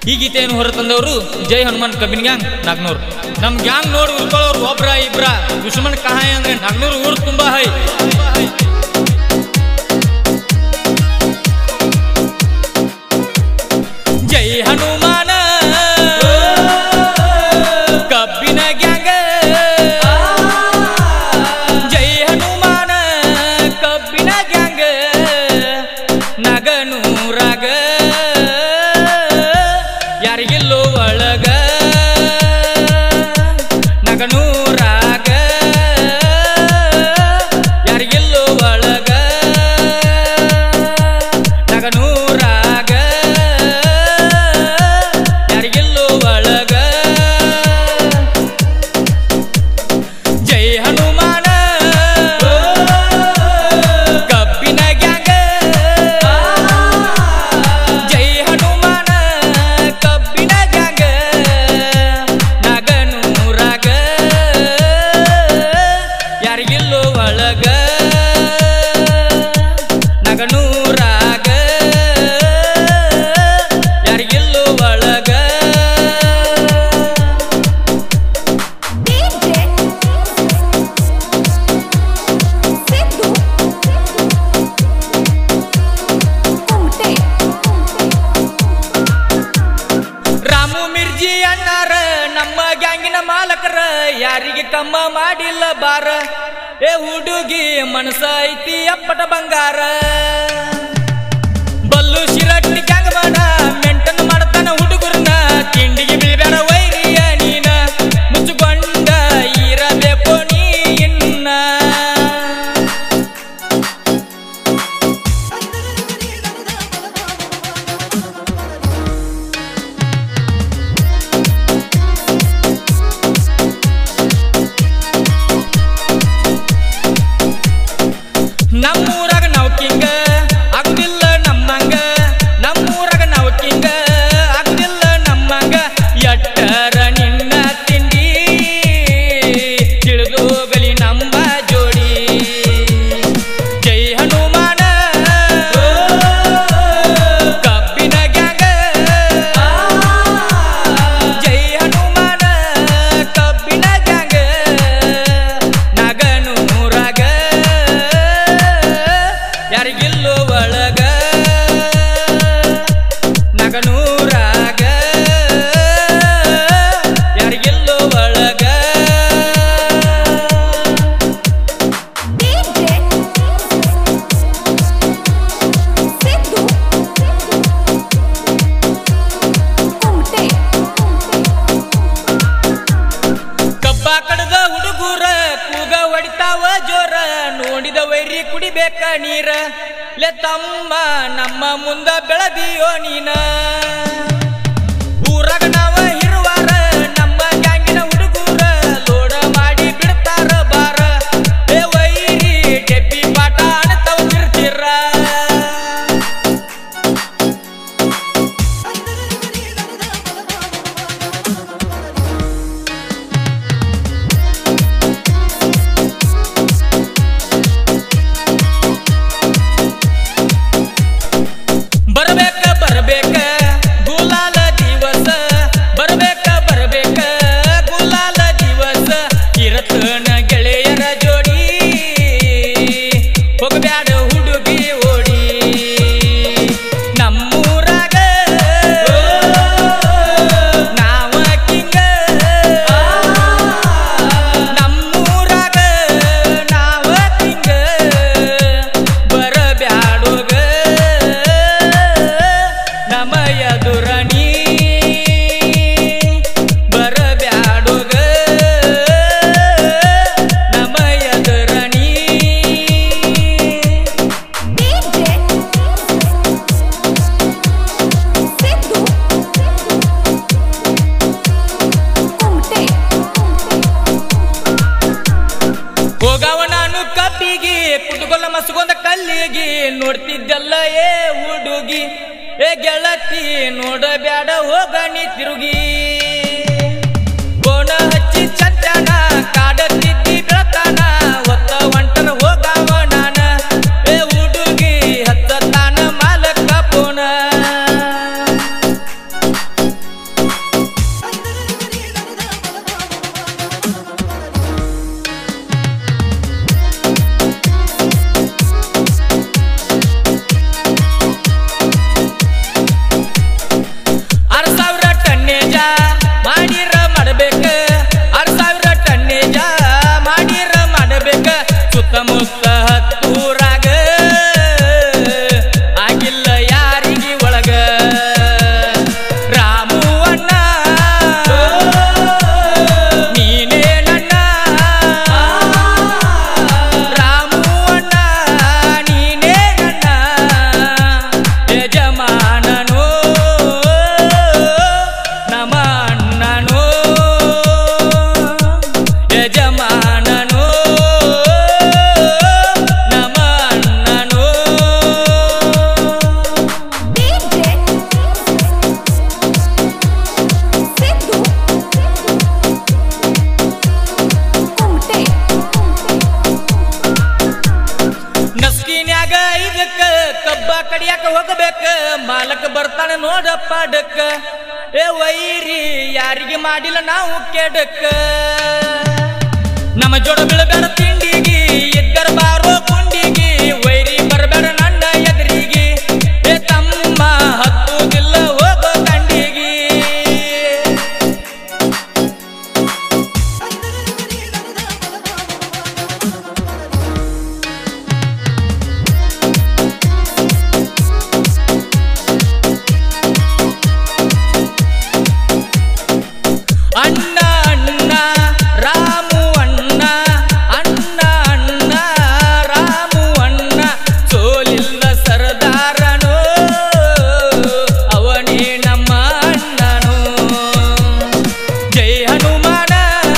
ಈ ಗೀತೆಯನ್ನು ಹೊರತಂದವರು ಜೈ ಹನುಮಾನ್ ಕಬ್ಬಿನ ಗ್ಯಾಂಗ್ ನಾಗ್ನೂರ್ ನಮ್ ಗ್ಯಾಂಗ್ ನೋಡಿ ಉಳ್ಕೊಳ್ಳೋರು ಒಬ್ರ ಇಬ್ರ ದುಶ್ಮನ್ ಕಹಾಯ ಅಂದ್ರೆ ನಾಗ್ನೂರ್ ಊರು ತುಂಬಾ ಹೈ ಜೈ ಹನುಮಾನ ಕಬ್ಬಿನ ಗ್ಯಾಂಗ ಜೈ ಹನುಮಾನ ಕಬ್ಬಿನ ಗ್ಯಾಂಗ ನಗನೂರಾಗ ಯಾರಿಗಿಲ್ಲೋ ಒಳಗ ನಗನೂರಾಗ ಯಾರಿಗಿಲ್ಲೋ ಒಳಗ ನಗನೂರಾಗ ಯಾರಿಗಿಲ್ಲೋ ಒಳಗ ಜೈ ಹನುಮಾನ ಕಬ್ಬಿನ ಗ್ಯಾಂಗ ಜೈ ಹನುಮಾನ ಕಬ್ಬಿನ ಗ್ಯಾಂಗ ನಗನೂರಾಗ ಯಾರಿಗಿಲ್ಲೋ ಒಳಗ ನಗನೂರಾಗ ಯಾರಿಗಿಲ್ಲೋ ಒಳಗ DJ Sidhu Kumte Ramu Mirji ಅಣ್ಣಾರ ನಮ್ಮ ಗ್ಯಾಂಗಿನ ಮಾಲಕರ ಯಾರಿಗೆ ಕಮ್ಮ ಮಾಡಿಲ್ಲ ಬಾರ ಏ ಹುಡುಗಿ ಮನಸ ಐತಿ ಅಪ್ಪಟ ಬಂಗಾರ ಬಲ್ಲು ಶಿರಟ್ಟಿ ಗ್ಯಾಂಗ್ ಮಾಡ ಮೆಂಟನ್ ಮಾಡ್ತಾನ ಹುಡುಗರನ್ನ ತಿಂಡಿಗೆ ಬೀಳ್ಬೇಡ ವೈರಿಯ ನೀನ ಮುಚ್ಚುಕೊಂಡ ಇರಬೇಕು ನೀ ಇನ್ನ ನಮ್ಮೂರಾಗ ನಾವು ಕಿಂಗ ಆಗುದಿಲ್ಲ ನಮ್ಮಂಗ ನಮ್ಮೂರಾಗ ನಾವು ಕಿಂಗ ಆಗುದಿಲ್ಲ ನಮ್ಮಂಗ ಎಟ್ಟರ ನಿನ್ನ ತಿಂಡಿ ತಿಳಿದೋಗಲಿ ನಮ್ಮ ಜೋಡಿ ಜೈ ಹನುಮಾನ ಕಬ್ಬಿನ ಗ್ಯಾಂಗ ಜೈ ಹನುಮಾನ ಕಬ್ಬಿನ ಗ್ಯಾಂಗ ನಗನೂರಾಗ ಯಾರಿಗಿಲ್ಲೋ ಒಳಗ ನಗನೂರಾಗ ಯಾರಿಗಿಲ್ಲೋ ಒಳಗ DJ Sidhu Kumte ಕಬ್ಬ ಕಡದ ಹುಡುಗೂರ ಕೂಗ ಹೊಡಿತಾವ ಜೋರ ನೋಡಿದ ವೈರಿ ಕುಡಿಬೇಕ ನೀರ ಲೆ ತಮ್ಮ ನಮ್ಮ ಮುಂದ ಬೆಳದಿಯೋ ನೀನ ಊರಾಗ ನಾವ ಇರುವಾರ ನಮ್ಮ ಗ್ಯಾಂಗಿನ ಹುಡುಗೂರ ಲೋಡ ಮಾಡಿ ಬಿಡ್ತಾರ ಬಾರ ಏ ವೈರಿ ಡೆಬ್ಬಿ ಪಾಠ ಅಣತಾವ ತಿರ್ತಿರ ಬರ್ಬೇಕ ಬರ್ಬೇಕ ಗುಲಾಲ ದಿವಸ ಬರ್ಬೇಕ ಬರ್ಬೇಕ ಗುಲಾಲ ದಿವಸ ಇರತನ ಗೆಳೆಯರ ಜೋಡಿ ಹೋಗಬ್ಯಾಡ ಹುಡುಗಿ ಓಡಿ ನಮ್ಮೂರಾಗ ನಾವ ಕಿಂಗ ನಮ್ಮೂರಾಗ ನಾವ ಕಿಂಗ ಬರಬ್ಯಾಡೋಗ ನಮ್ಮ ಎದುರಣಿ ಬರಬ್ಯಾಡೋಗ ನಮ್ಮ ಎದುರಣಿ DJ Sidhu Kumte ಹೋಗವ ನಾನು ಕಬ್ಬಿಗೆ ಕುಟ್ಕೊಲ್ಲ ಮಸ್ಕೊಂದ ಕಲ್ಲಿಗೆ ನೋಡ್ತಿದ್ದಲ್ಲ ಏ ಹುಡುಗಿ ಏ ಗೆಳತಿ ನೋಡಬ್ಯಾಡ ಹೋಗಣಿ ತಿರುಗಿ ಗೋಣ ಹಚ್ಚಿ ಚಂದನ ಕಾಡತ್ತಿದ್ದಿ ಬೆಳತಾನ ಒತ್ತ ಒಂಟರ ಹೋಗವ ನಾನ ಏ ಹುಡುಗಿ ಹತ್ತ ತಾನ ಮಾಲಕ ಪೋನ ಕಡಿಯಾಕ ಹೋಗಬೇಕ ಮಾಲಕ ಬರ್ತಾನೆ ನೋಡಪ್ಪ ಡಕ್ಕ ಏ ವೈರಿ ಯಾರಿಗೆ ಮಾಡಿಲ್ಲ ನಾವು ಕೆಡಕ್ಕ ನಮ್ಮ ಜೋಡ ಬೀಳಬೇಡ ತಿಂಡಿಗಿ ಇದ್ದರ ಬಾರೋ ಕುಂಡಿಗಿ ವೈರಿ ಬರಬೇಡ ನನ್ನ ಎದುರಿಗೆ ಏ ತಮ್ಮ ಹತ್ತುದಿಲ್ಲ ಹೋಗೋ ಕಂಡಿಗಿ ಅಣ್ಣ ಅಣ್ಣ ರಾಮು ಅಣ್ಣ ಅಣ್ಣ ಅಣ್ಣ ರಾಮು ಅಣ್ಣ ಸೋಲಿಲ್ಲ ಸರದಾರನು ಅವನೇ ನಮ್ಮ ಅಣ್ಣನು ಜೈ ಹನುಮಾನ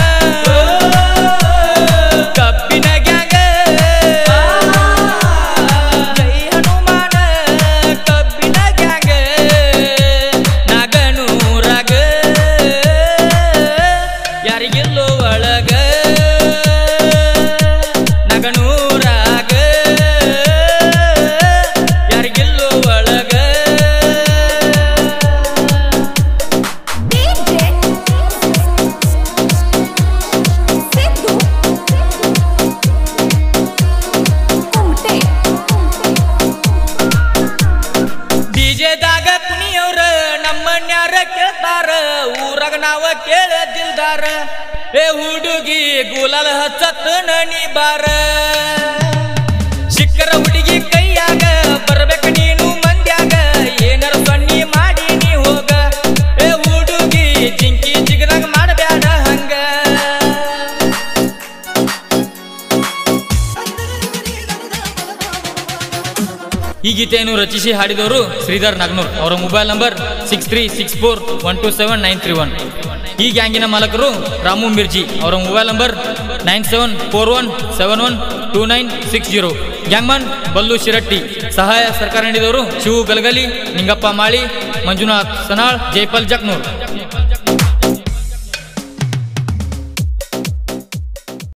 ಕಬ್ಬಿನ ಗ್ಯಾಂಗ ಜೈ ಹನುಮಾನ ಕಬ್ಬಿನ ಗ್ಯಾಂಗ ನಾಗನೂರಾಗ ಯಾರಿಗೆಲ್ಲೋ ಒಳಗ ನಗನೂರಾಗ ಯಾರಿಗೆಲ್ಲೋ ಒಳಗ DJ Sidhu Kumte ಡಿಜೆದಾಗ ಕುಣಿಯವ್ರ ನಮ್ಮನ್ಯಾರ ಕೇಳ್ತಾರ ಊರಾಗ ನಾವ ಕೇಳದಿಲ್ದಾರ ಏ ಹುಡುಗಿ ಗುಲಾಲ್ ಹಚ್ಚತ್ ನನಿ ಬಾರ ಸಿಕ್ಕರ ಹುಡುಗಿ ಕೈಯಾಗ ಬರ್ಬೇಕ ನೀನು ಮಂದ್ಯಾಗ ಏನಾರ ಸೊನ್ನಿ ಮಾಡಿ ನೀ ಹೋಗ ಏ ಹುಡುಗಿ ಜಿಂಕಿ ಜಿಗದಾಗ ಮಾಡಬ್ಯಾಡ ಹಂಗ ಈ ಗೀತೆಯನ್ನು ರಚಿಸಿ ಹಾಡಿದವರು ಶ್ರೀಧರ್ ನಾಗ್ನೂರ್ ಅವರ mobile number six three six four one two seven nine three one ಈ ಗ್ಯಾಂಗಿನ ಮಾಲಕರು ರಾಮು ಮಿರ್ಜಿ ಅವರ mobile number nine seven four one seven one two nine six zero gangman Ballu Shiratti ಸಹಾಯ ಸರ್ಕಾರ ನೀಡಿದವರು ಶಿವು ಗಲಗಲಿ ನಿಂಗಪ್ಪ ಮಾಳಿ ಮಂಜುನಾಥ್ ಸನಾಳ್ ಜೈಪಾಲ್ ಜಕ್ನೂರ್